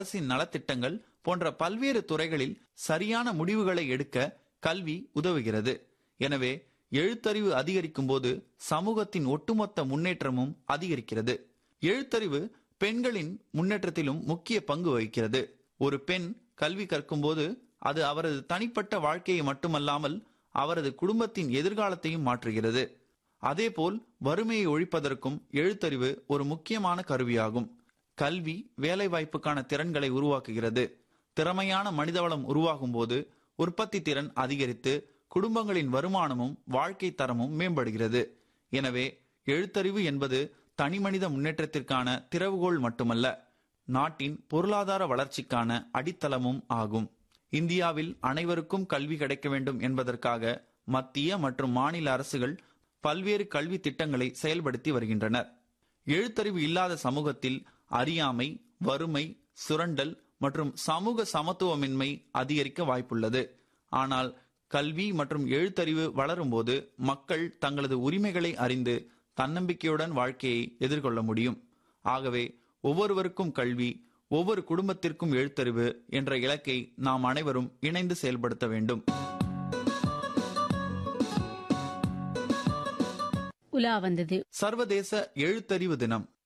அரசின் நலத்திட்டங்கள் போன்ற பல்வேறு துறைகளில் சரியான முடிவுகளை எடுக்க கல்வி உதவுகிறது எனவே எழுத்தறிவு அதிகரிக்கும் போது சமூகத்தின் ஒட்டுமொத்த முன்னேற்றமும் அதிகரிக்கிறது எழுத்தறிவு பெண்களின் முன்னேற்றத்திலும் முக்கிய பங்கு வகிக்கிறது ஒரு பெண் கல்வி கற்கும்போது அது அவரது தனிப்பட்ட வாழ்க்கையை மட்டுமல்லாமல் அவரது குடும்பத்தின் எதிர்காலத்தையும் மாற்றுகிறது அதேபோல் வறுமையை ஒழிப்பதற்கும் எழுத்தறிவு ஒரு முக்கியமான கருவியாகும் கல்வி வேலைவாய்ப்புக்கான திறன்களை உருவாக்குகிறது திறமையான மனிதவளம் உருவாகும் போது உற்பத்தி திறன் அதிகரித்து குடும்பங்களின் வருமானமும் வாழ்க்கை தரமும் மேம்படுகிறது எனவே எழுத்தறிவு என்பது தனிமனித முன்னேற்றத்திற்கான திறவுகோல் மட்டுமல்ல நாட்டின் பொருளாதார வளர்ச்சிக்கான அடித்தளமும் ஆகும் இந்தியாவில் அனைவருக்கும் கல்வி கிடைக்க வேண்டும் என்பதற்காக மத்திய மற்றும் மாநில அரசுகள் பல்வேறு கல்வி திட்டங்களை செயல்படுத்தி வருகின்றனர் எழுத்தறிவு இல்லாத சமூகத்தில் அறியாமை வறுமை சுரண்டல் மற்றும் சமூக சமத்துவமின்மை அதிகரிக்க வாய்ப்புள்ளது ஆனால் கல்வி மற்றும் எழுத்தறிவு வளரும்போது மக்கள் தங்களது உரிமைகளை அறிந்து தன்னம்பிக்கையுடன் வாழ்க்கையை எதிர்கொள்ள முடியும் ஆகவே ஒவ்வொருவருக்கும் கல்வி ஒவ்வொரு குடும்பத்திற்கும் எழுத்தறிவு என்ற இலக்கை நாம் அனைவரும் இணைந்து செயல்படுத்த வேண்டும் உலா வந்தது சர்வதேச எழுத்தறிவு தினம்